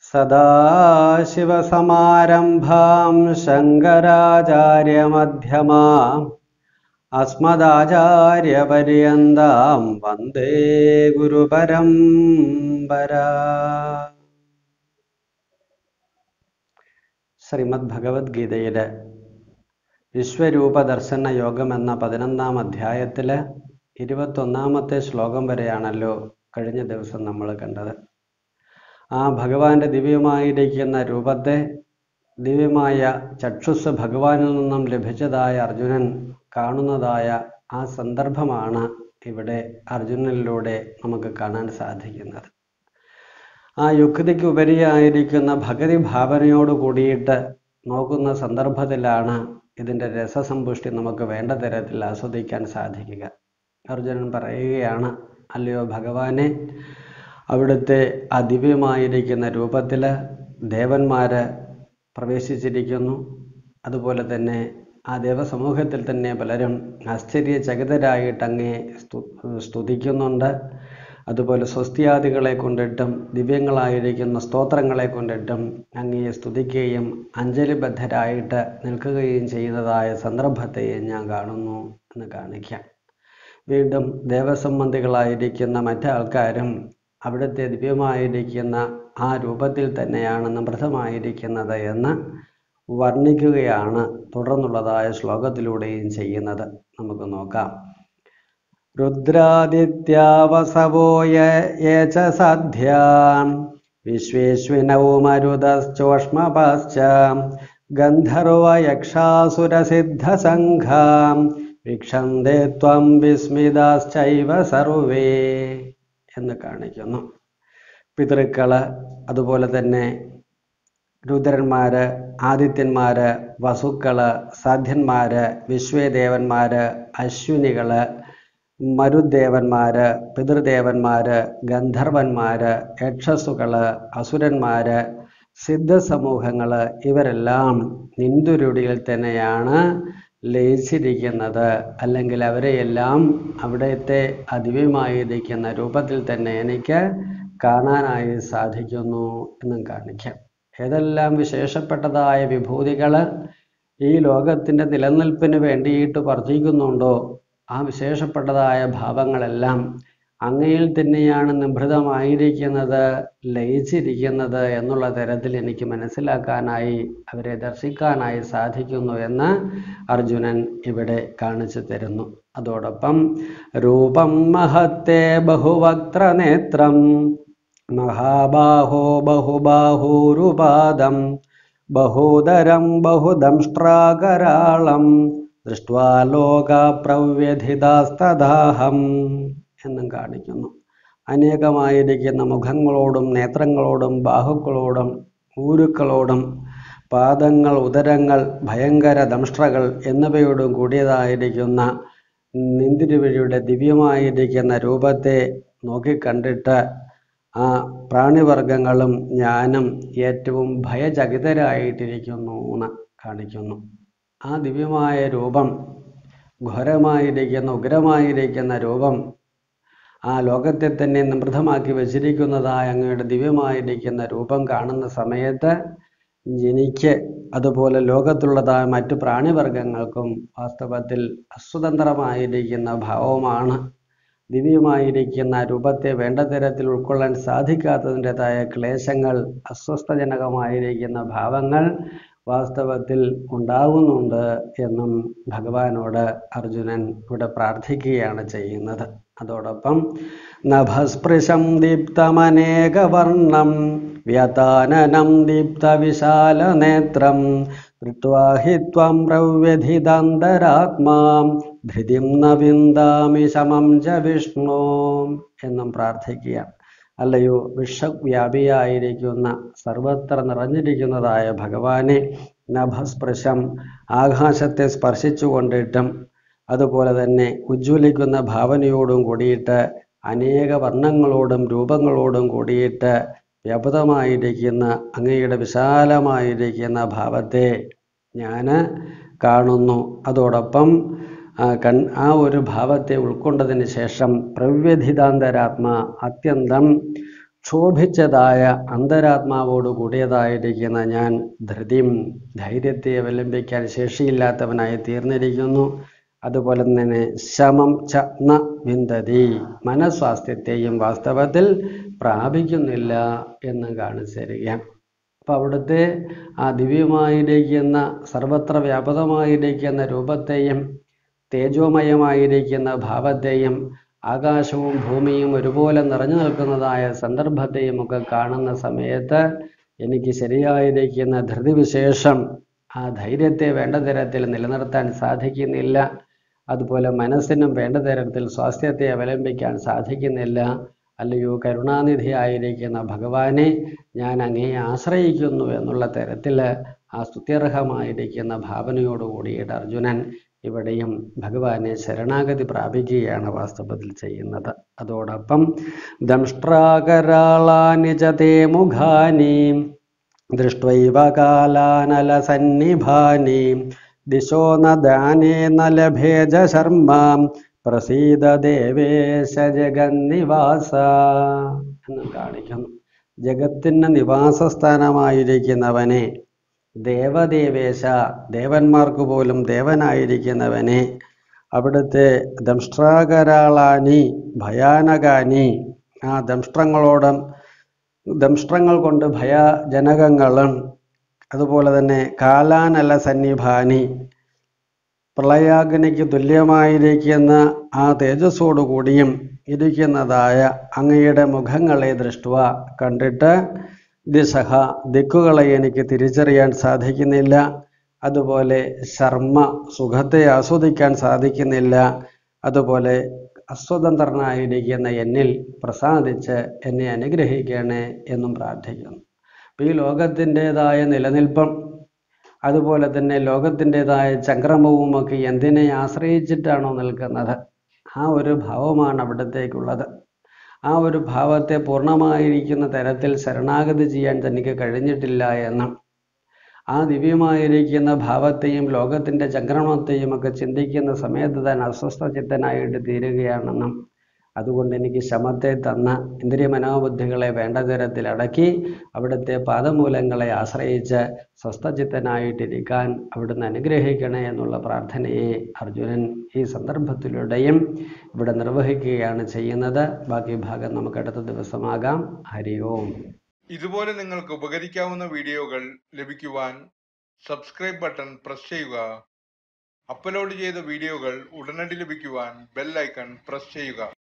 സദാശിവസമാരംഭാം ശങ്കരാചാര്യമധ്യമാം അസ്മദാചാര്യപര്യന്താം വന്ദേ ഗുരുപരമ്പര ശ്രീമദ് ഭഗവത്ഗീതയിലെ വിശ്വരൂപ ദർശന യോഗം എന്ന പതിനൊന്നാം അധ്യായത്തിലെ ഇരുപത്തൊന്നാമത്തെ ശ്ലോകം വരെയാണല്ലോ കഴിഞ്ഞ ദിവസം നമ്മൾ കണ്ടത് ആ ഭഗവാന്റെ ദിവ്യമായിരിക്കുന്ന രൂപത്തെ ദിവ്യമായ ചക്ഷുസ് ഭഗവാനിൽ നിന്നും ലഭിച്ചതായ അർജുനൻ കാണുന്നതായ ആ സന്ദർഭമാണ് ഇവിടെ അർജുനനിലൂടെ നമുക്ക് കാണാൻ സാധിക്കുന്നത് ആ യുക്തിക്ക് ഉപരിയായിരിക്കുന്ന ഭഗതി ഭാവനയോട് കൂടിയിട്ട് നോക്കുന്ന സന്ദർഭത്തിലാണ് ഇതിൻ്റെ രസസമ്പുഷ്ടി നമുക്ക് വേണ്ട തരത്തിൽ ആസ്വദിക്കാൻ സാധിക്കുക അർജുനൻ പറയുകയാണ് അല്ലയോ ഭഗവാനെ അവിടുത്തെ അതിവ്യമായിരിക്കുന്ന രൂപത്തിൽ ദേവന്മാർ പ്രവേശിച്ചിരിക്കുന്നു അതുപോലെ തന്നെ ആ ദേവസമൂഹത്തിൽ തന്നെ പലരും ആശ്ചര്യചകിതരായിട്ട് അങ്ങേ സ്തു സ്തുതിക്കുന്നുണ്ട് അതുപോലെ സ്വസ്തിയാദികളെ കൊണ്ടിട്ടും ദിവ്യങ്ങളായിരിക്കുന്ന സ്തോത്രങ്ങളെ കൊണ്ടിട്ടും അങ്ങയെ സ്തുതിക്കുകയും അഞ്ജലിബദ്ധരായിട്ട് നിൽക്കുകയും ചെയ്യുന്നതായ സന്ദർഭത്തെയും ഞാൻ കാണുന്നു എന്ന് കാണിക്കാം വീണ്ടും ദേവസംബന്ധികളായിരിക്കുന്ന മറ്റാൾക്കാരും അവിടുത്തെ ദിവ്യമായിരിക്കുന്ന ആ രൂപത്തിൽ തന്നെയാണ് നമൃതമായിരിക്കുന്നത് എന്ന് വർണ്ണിക്കുകയാണ് തുടർന്നുള്ളതായ ശ്ലോകത്തിലൂടെയും ചെയ്യുന്നത് നമുക്ക് നോക്കാം രുദ്രാദിത്യാവസവോ യേ ച സദ്ധ്യാം വിശ്വേശ്വിനൗ മരുതശ്ചോഷ്മപാശ്ച ഗന്ധർവയക്ഷാസുരസിദ്ധസംഘാം വീക്ഷന്തേ ത്വം വിസ്മിതാശ്ചൈവ സർവേ എന്ന് കാണിക്കുന്നു പിതൃക്കള് അതുപോലെ തന്നെ രുദ്രന്മാര് ആദിത്യന്മാര് വസുക്കള് സാധ്യന്മാര് വിശ്വദേവന്മാര് അശ്വിനികള് മരുദേവന്മാര് പിതൃദേവന്മാര് ഗന്ധർവന്മാര് യക്ഷസുകള് അസുരന്മാര് സിദ്ധസമൂഹങ്ങള് ഇവരെല്ലാം നിന്തുരുടിയിൽ തന്നെയാണ് ലയിച്ചിരിക്കുന്നത് അല്ലെങ്കിൽ അവരെയെല്ലാം അവിടുത്തെ അതിവ്യമായിരിക്കുന്ന രൂപത്തിൽ തന്നെ എനിക്ക് കാണാനായി സാധിക്കുന്നു എന്നും കാണിക്കാം ഏതെല്ലാം വിശേഷപ്പെട്ടതായ വിഭൂതികൾ ഈ ലോകത്തിൻ്റെ നിലനിൽപ്പിന് വേണ്ടിയിട്ട് വർദ്ധിക്കുന്നുണ്ടോ ആ വിശേഷപ്പെട്ടതായ ഭാവങ്ങളെല്ലാം അങ്ങയിൽ തന്നെയാണ് നിഭൃതമായിരിക്കുന്നത് ലയിച്ചിരിക്കുന്നത് എന്നുള്ള തരത്തിൽ എനിക്ക് മനസ്സിലാക്കാനായി അവരെ ദർശിക്കാനായി സാധിക്കുന്നു എന്ന് അർജുനൻ ഇവിടെ കാണിച്ചു തരുന്നു അതോടൊപ്പം രൂപം മഹത്തെ ബഹുവക്ത്ര നേത്രം മഹാബാഹോ ബഹുബാഹൂരുപാദം ബഹൂദരം ബഹുദംഷ്ട്രാകരാളം ദൃഷ്ട്വാ ലോക പ്രവ്യഥിതാസ്തദാഹം എന്നും കാണിക്കുന്നു അനേകമായിരിക്കുന്ന മുഖങ്ങളോടും നേത്രങ്ങളോടും ബാഹുക്കളോടും ഊരുക്കളോടും പാദങ്ങൾ ഉദരങ്ങൾ ഭയങ്കര ദംഷ്ട്രകൾ എന്നിവയോടും കൂടിയതായിരിക്കുന്ന നിന്തിരുവഴിയുടെ ദിവ്യമായിരിക്കുന്ന രൂപത്തെ നോക്കിക്കണ്ടിട്ട് ആ പ്രാണിവർഗങ്ങളും ഞാനും ഏറ്റവും ഭയചകിതരായിട്ടിരിക്കുന്നു എന്ന് കാണിക്കുന്നു ആ ദിവ്യമായ രൂപം ഘോരമായിരിക്കുന്ന ഉഗ്രമായിരിക്കുന്ന രൂപം ആ ലോകത്തെ തന്നെ നിമൃതമാക്കി വച്ചിരിക്കുന്നതായ അങ്ങയുടെ ദിവ്യമായിരിക്കുന്ന രൂപം കാണുന്ന സമയത്ത് എനിക്ക് അതുപോലെ ലോകത്തുള്ളതായ മറ്റു പ്രാണിവർഗങ്ങൾക്കും വാസ്തവത്തിൽ അസ്വതന്ത്രമായിരിക്കുന്ന ഭാവമാണ് ദിവ്യമായിരിക്കുന്ന രൂപത്തെ വേണ്ട തരത്തിൽ ഉൾക്കൊള്ളാൻ സാധിക്കാത്തതിൻ്റെതായ ക്ലേശങ്ങൾ അസ്വസ്ഥജനകമായിരിക്കുന്ന ഭാവങ്ങൾ വാസ്തവത്തിൽ ഉണ്ടാകുന്നുണ്ട് എന്നും ഭഗവാനോട് അർജുനൻ ഇവിടെ പ്രാർത്ഥിക്കുകയാണ് ചെയ്യുന്നത് അതോടൊപ്പം നഭസ്പൃശം ദീപ്തമനേകവർണം വ്യതാനനം ദീപ്തവിശാലനേത്രം ദൃഷ്ട്വാ ഹി ത്വം പ്രവ്യഥിതാന്തരാത്മാ ധൃതിം ന വിന്ദാമി ശമം ച വിഷ്ണു എന്നും പ്രാർത്ഥിക്കുകയാണ് അല്ലയോ വിശ്വവ്യാപിയായിരിക്കുന്ന സർവത്ര നിറഞ്ഞിരിക്കുന്നതായ ഭഗവാനെ നഭസ്പൃശം ആകാശത്തെ സ്പർശിച്ചു കൊണ്ടിട്ടും അതുപോലെ തന്നെ ഉജ്ജ്വലിക്കുന്ന ഭാവനയോടും കൂടിയിട്ട് അനേക വർണ്ണങ്ങളോടും രൂപങ്ങളോടും കൂടിയിട്ട് വ്യാപൃതമായിരിക്കുന്ന അങ്ങയുടെ വിശാലമായിരിക്കുന്ന ഭാവത്തെ ഞാൻ കാണുന്നു അതോടൊപ്പം ആ കൺ ആ ഒരു ഭാവത്തെ ഉൾക്കൊണ്ടതിന് ശേഷം പ്രവ്യഥിതാന്തരാത്മ അത്യന്തം ക്ഷോഭിച്ചതായ അന്തരാത്മാവോട് കൂടിയതായിരിക്കുന്ന ഞാൻ ധൃതിം ധൈര്യത്തെ അവലംബിക്കാൻ ശേഷിയില്ലാത്തവനായി തീർന്നിരിക്കുന്നു അതുപോലെ തന്നെ ശമം ച ന വിന്തതി മനസ്വാസ്ഥ്യത്തെയും വാസ്തവത്തിൽ പ്രാപിക്കുന്നില്ല എന്ന് കാണിച്ചു തരികയാണ് അപ്പം അവിടുത്തെ ആ ദിവ്യമായിരിക്കുന്ന സർവത്ര വ്യാപകമായിരിക്കുന്ന രൂപത്തെയും തേജോമയമായിരിക്കുന്ന ഭാവത്തെയും ആകാശവും ഭൂമിയും ഒരുപോലെ നിറഞ്ഞു നിൽക്കുന്നതായ സന്ദർഭത്തെയും ഒക്കെ കാണുന്ന സമയത്ത് എനിക്ക് ശരിയായിരിക്കുന്ന ധൃതിവിശേഷം ആ ധൈര്യത്തെ വേണ്ട തരത്തിൽ നിലനിർത്താൻ സാധിക്കുന്നില്ല അതുപോലെ മനസ്സിനും വേണ്ട തരത്തിൽ സ്വാസ്ഥ്യത്തെ അവലംബിക്കാൻ സാധിക്കുന്നില്ല അല്ലയോ കരുണാനിധിയായിരിക്കുന്ന ഭഗവാനെ ഞാൻ അങ്ങയെ ആശ്രയിക്കുന്നു എന്നുള്ള തരത്തിൽ ആ സ്തുത്യർഹമായിരിക്കുന്ന ഭാവനയോടുകൂടിയിട്ട് അർജുനൻ ഇവിടെയും ഭഗവാനെ ശരണാഗതി പ്രാപിക്കുകയാണ് വാസ്തവത്തിൽ ചെയ്യുന്നത് അതോടൊപ്പം ദംഷ്ട്രാകരാളാനി ച തേ മുഖാനി ദൃഷ്ട്വൈവ കാലാനലസന്നിഭാനി ദിശോ ന ദാനേ ന ലഭേജ ശർമ്മ പ്രസീത ദേവേശ ജഗന്നിവാസ എന്ന് കാണിക്കുന്നു ജഗത്തിന് നിവാസസ്ഥാനമായിരിക്കുന്നവനെ ദേവദേവേശ ദേവന്മാർക്ക് പോലും ദേവനായിരിക്കുന്നവനെ അവിടുത്തെ ദംഷ്ട്രാകരാളാനി ഭയാനകാനി ആ ദംഷ്ട്രങ്ങളോടും ദംഷ്ട്രങ്ങൾ കൊണ്ട് ഭയജനകങ്ങളും അതുപോലെ തന്നെ കാലാനല സന്നിഭാനി പ്രളയാഗ്നിക്ക് തുല്യമായിരിക്കുന്ന ആ തേജസ്സോടുകൂടിയും ഇരിക്കുന്നതായ അങ്ങയുടെ മുഖങ്ങളെ ദൃഷ്ടുവ കണ്ടിട്ട് ദിശഹ ദിക്കുകളെ എനിക്ക് തിരിച്ചറിയാൻ സാധിക്കുന്നില്ല അതുപോലെ ശർമ്മ സുഖത്തെ ആസ്വദിക്കാൻ സാധിക്കുന്നില്ല അതുപോലെ അസ്വതന്ത്രനായിരിക്കുന്ന എന്നിൽ പ്രസാദിച്ച് എന്നെ അനുഗ്രഹിക്കണേ എന്നും പ്രാർത്ഥിക്കുന്നു അപ്പം ഈ ലോകത്തിൻ്റെതായ നിലനിൽപ്പം അതുപോലെ തന്നെ ലോകത്തിൻ്റെതായ ചക്രമവും ഒക്കെ എന്തിനെ ആശ്രയിച്ചിട്ടാണോ നിൽക്കുന്നത് ആ ഒരു ഭാവമാണ് അവിടത്തേക്കുള്ളത് ആ ഒരു ഭാവത്തെ പൂർണ്ണമായിരിക്കുന്ന തരത്തിൽ ശരണാഗതി ചെയ്യാൻ തനിക്ക് കഴിഞ്ഞിട്ടില്ല എന്നും ആ ദിവ്യമായിരിക്കുന്ന ഭാവത്തെയും ലോകത്തിൻ്റെ ചക്രമത്തെയും ഒക്കെ ചിന്തിക്കുന്ന സമയത്ത് താൻ അസ്വസ്ഥചിത്തനായിട്ട് തീരുകയാണെന്നും അതുകൊണ്ട് എനിക്ക് ശമത്തെ തന്ന ഇന്ദ്രിയ മനോബുദ്ധികളെ വേണ്ട തരത്തിൽ അടക്കി അവിടുത്തെ പാദമൂലങ്ങളെ ആശ്രയിച്ച് സ്വസ്ഥചിത്തനായിട്ടിരിക്കാൻ അവിടുന്ന് അനുഗ്രഹിക്കണേ എന്നുള്ള പ്രാർത്ഥനയെ അർജുനൻ ഈ സന്ദർഭത്തിലൂടെയും ഇവിടെ നിർവഹിക്കുകയാണ് ചെയ്യുന്നത് ബാക്കി ഭാഗം നമുക്ക് അടുത്ത ദിവസമാകാം ഹരി ഓം ഇതുപോലെ നിങ്ങൾക്ക് ഉപകരിക്കാവുന്ന വീഡിയോകൾ ലഭിക്കുവാൻ സബ്സ്ക്രൈബ് ബട്ടൺ പ്രസ് ചെയ്യുക അപ്ലോഡ് ചെയ്ത വീഡിയോകൾ ഉടനടി ലഭിക്കുവാൻ ബെൽ ഐക്കൺ പ്രസ് ചെയ്യുക